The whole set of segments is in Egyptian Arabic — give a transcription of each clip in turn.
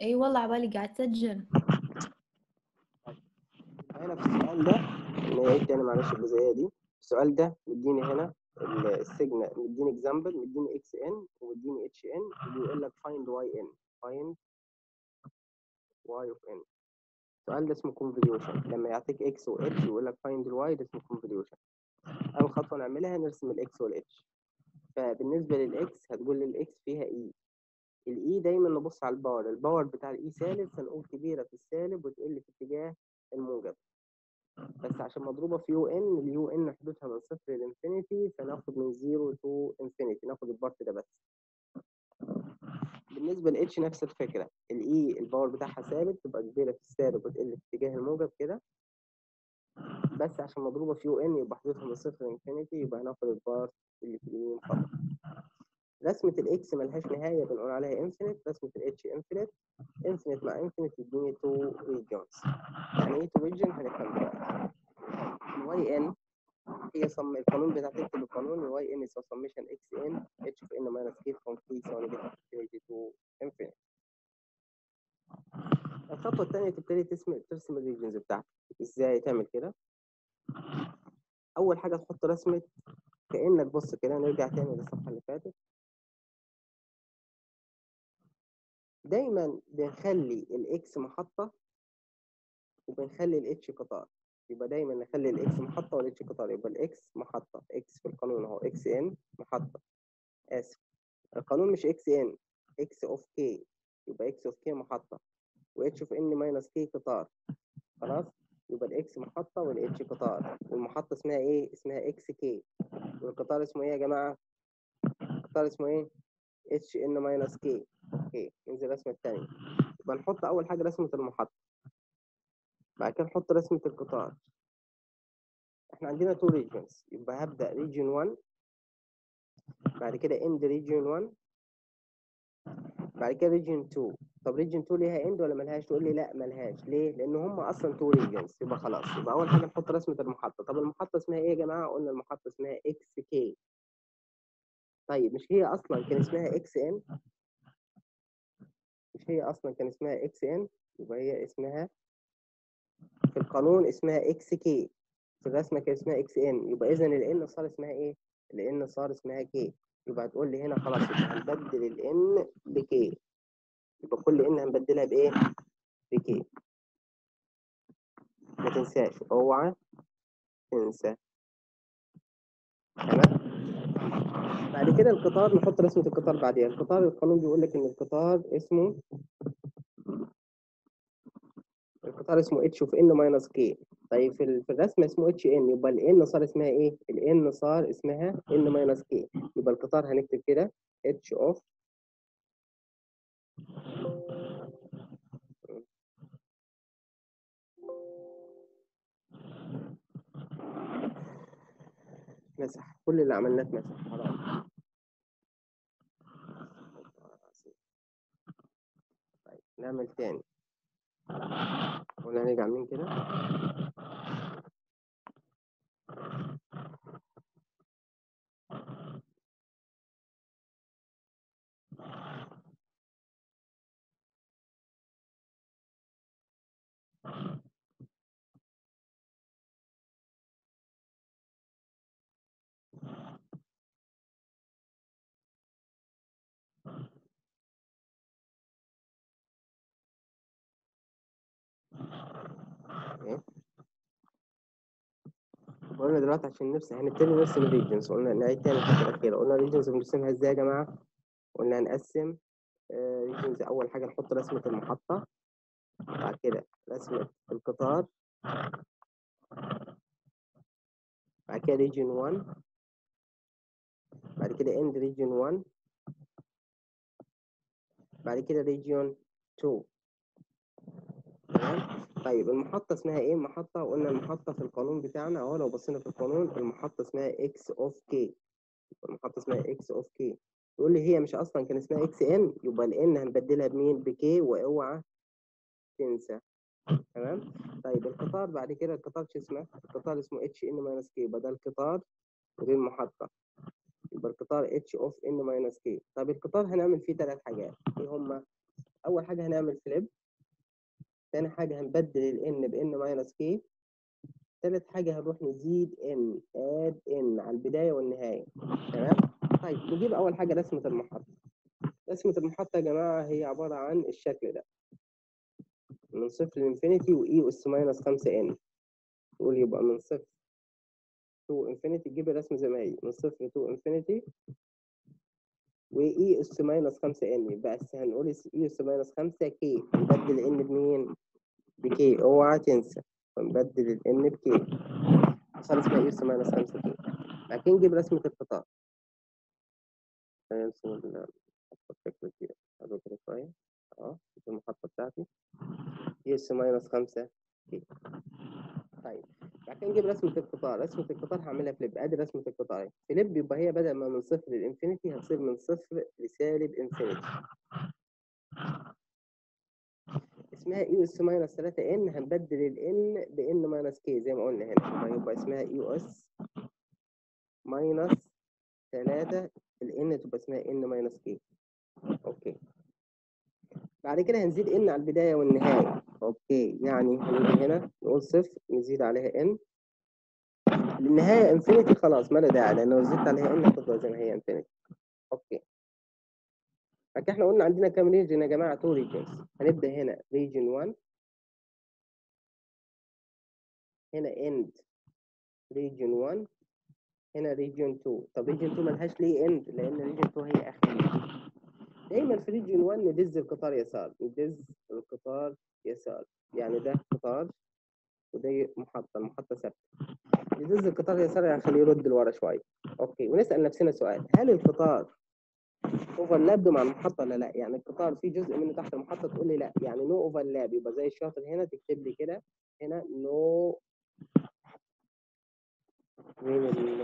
اي والله عبالي قاعد تسجل هنا في السؤال ده نعيد تاني معلش الجزئيه دي السؤال ده مديني هنا السيجنال مديني اكزامبل مديني اكس ان ومديني اتش ان ويقول لك فايند واي ان فايند واي اوف ان السؤال ده اسمه كونفوليوشن لما يعطيك اكس واتش ويقول لك فايند الواي ده اسمه كونفوليوشن اول خطوه نعملها نرسم الاكس والاتش فبالنسبه للاكس هتقول لي الاكس فيها اي الاي دايما نبص على الباور الباور بتاع الاي سالب فنقول كبيره في السالب وتقل في اتجاه الموجب بس عشان مضروبه في يو ان اليو ان حدودها من صفر لانفينيتي فناخد من زيرو تو انفينيتي ناخد البارت ده بس بالنسبه لاتش نفس الفكره الاي الباور بتاعها ثابت تبقى كبيره في السالب وتقل في اتجاه الموجب كده بس عشان مضروبه في يو ان يبقى حدودها من صفر لانفينيتي يبقى هناخد البارت اللي في اليمين فقط رسمة الاكس ملهاش نهاية بنقول عليها انفينيت رسمة الاتش انفينيت انفينيت مع انفينيت يديني تو ريجنز يعني ايه تو ريجن هنفهم دلوقتي الواي ان هي صم القانون بتاع تكتب القانون الواي ان يساوي سميشن اكس ان اتش في ان ماينس كي فروم كي يساوي نيجاتيف انفينيتي تو انفينيت الخطوة الثانية تبتدي ترسم ترسم الريجنز بتاعتك ازاي تعمل كده أول حاجة تحط رسمة كأنك بص كده نرجع تاني للصفحة اللي فاتت دايما بنخلي الاكس محطة وبنخلي الاتش قطار يبقى دايما نخلي الاكس محطة والاتش قطار يبقى الاكس محطة اكس في القانون اهو اكس ان محطة اسف القانون مش اكس ان اكس اوف كي يبقى اكس اوف كي محطة واتش اوف ان ماينس كي قطار خلاص يبقى الاكس محطة والاتش قطار والمحطة اسمها ايه؟ اسمها اكس كي والقطار اسمه ايه يا جماعة؟ القطار اسمه ايه؟ اتش ان ماينس كي اوكي ننزل الرسمة الثانية يبقى نحط أول حاجة رسمة المحطة بعد كده نحط رسمة القطار احنا عندنا تو ريجنز يبقى هبدأ ريجن 1 بعد كده اند ريجن 1 بعد كده ريجن 2 طب ريجن 2 ليها اند ولا ملهاش تقول لي لا ملهاش ليه لان هم اصلا تو ريجنز يبقى خلاص يبقى اول حاجه نحط رسمه المحطه طب المحطه اسمها ايه يا جماعه قلنا المحطه اسمها اكس كي طيب مش هي اصلا كان اسمها اكس ان مش هي اصلا كان اسمها اكس ان يبقى هي اسمها في القانون اسمها اكس كي في الرسمه كان اسمها اكس ان يبقى اذا الان صار اسمها ايه الان صار اسمها كي يبقى هتقول لي هنا خلاص يبقى هنبدل الان بكي يبقى كل ان هنبدلها بايه بكي ما تنساش اوعى تنسى تمام بعد كده القطار نحط رسمة القطار بعديها القطار القانون بيقول لك ان القطار اسمه القطار اسمه اتش اوف ان ماينس كي طيب في ال- في الرسمه اسمه اتش ان يبقى الان صار اسمها ايه؟ الان صار اسمها ان ماينس كي يبقى القطار هنكتب كده اتش اوف مسح كل اللي عملناه اتمسح خلاص طيب نعمل تاني قلنا هنيجي عاملين كده ايه قلنا دلوقتي عشان نرسم هنبتدي نرسم الريجنز قلنا نعيد تاني الحته الاخيره قلنا الريجنز بنرسمها ازاي يا جماعه؟ قلنا هنقسم ريجنز اول حاجه نحط رسمه المحطه بعد كده رسمه القطار بعد كده ريجن 1 بعد كده اند ريجن 1 بعد كده ريجن 2 تمام طيب المحطة اسمها ايه المحطة قلنا المحطة في القانون بتاعنا اهو لو بصينا في القانون المحطة اسمها اكس اوف كي المحطة اسمها اكس اوف كي تقول لي هي مش اصلا كان اسمها اكس ان يبقى الان هنبدلها بمين بكي واوعى تنسى تمام طيب القطار بعد كده القطار شو اسمه القطار اسمه اتش ان ماينس كي يبقى ده القطار ودي المحطة يبقى القطار اتش اوف ان ماينس كي طيب القطار هنعمل فيه ثلاث حاجات ايه هما اول حاجه هنعمل فليب تاني حاجه هنبدل ال n ب n ماينس k تالت حاجه هنروح نزيد n add n على البدايه والنهايه تمام طيب نجيب اول حاجه رسمه المحطه رسمه المحطه يا جماعه هي عباره عن الشكل ده من صفر لانفينيتي واي اس ماينس 5 ان تقول يبقى من صفر تو انفينيتي تجيب الرسم زي ما هي من صفر تو انفينيتي واي اس ماينس 5 ان بس هنقول اي اس ماينس 5 كي نبدل ان بمين؟ بكي اوعى تنسى ونبدل الان بكي عشان اسمها اي اس ماينس 5 كي بعدين نجيب رسمة القطاع نرسم المحطة بشكل كده حلو كده شوية اه دي المحطة بتاعتي اي اس ماينس 5 كي طيب بعد كده نجيب رسمة القطاع رسمة القطاع هعملها فليب ادي رسمة القطاع فليب يبقى هي بدل ما من صفر للانفينيتي هتصير من صفر لسالب انفينيتي اسمها اي اس ماينس 3 ان هنبدل الان بان ماينس كي زي ما قلنا هنا فيبقى اسمها اي اس ماينس 3 الان تبقى اسمها ان ماينس كي اوكي بعد كده هنزيد ان على البدايه والنهايه اوكي يعني هنيجي هنا نقول صفر نزيد عليها ان النهايه انفينيتي خلاص ما له داعي لان لو زدت عليها ان هتفضل زي ما هي انفينيتي اوكي بعد كده احنا قلنا عندنا كام ريجن يا جماعه تو ريجنز هنبدا هنا ريجن 1 هنا اند ريجن 1 هنا ريجن 2 طب ريجن 2 ملهاش ليه اند لان ريجن 2 هي اخر دايما في ريجن 1 ندز القطار يسار ندز القطار يسار يعني ده قطار وده محطه المحطه ثابته ندز القطار يسار يعني خليه يرد لورا شويه اوكي ونسال نفسنا سؤال هل القطار اوفرلاب مع المحطه ولا لا يعني القطار في جزء منه تحت المحطه تقول لي لا يعني نو اوفرلاب يبقى زي الشاطر هنا تكتب لي كده هنا نو من ال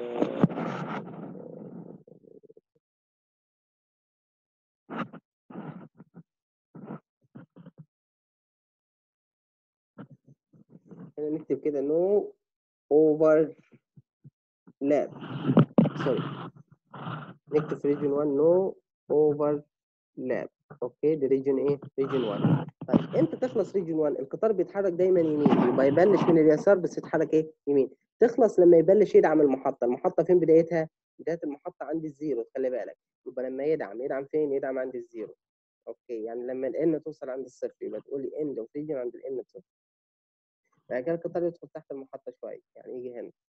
هنا نكتب كده نو اوفر لاب سوري نكتب في ريجن 1 نو اوفر لاب اوكي ده ريجن ايه ريجن 1 طيب امتى تخلص ريجن 1 القطار بيتحرك دايما يمين يبقى يبلش من اليسار بس يتحرك ايه يمين تخلص لما يبلش يدعم المحطه المحطه فين بدايتها بدايه المحطه عند الزيرو خلي بالك يبقى لما يدعم يدعم فين يدعم عند الزيرو اوكي يعني لما الان توصل عند الصفر يبقى تقول لي اند اوف ريجن عند الان بصفر بعد كده القطار يدخل تحت المحطه شويه يعني يجي هنا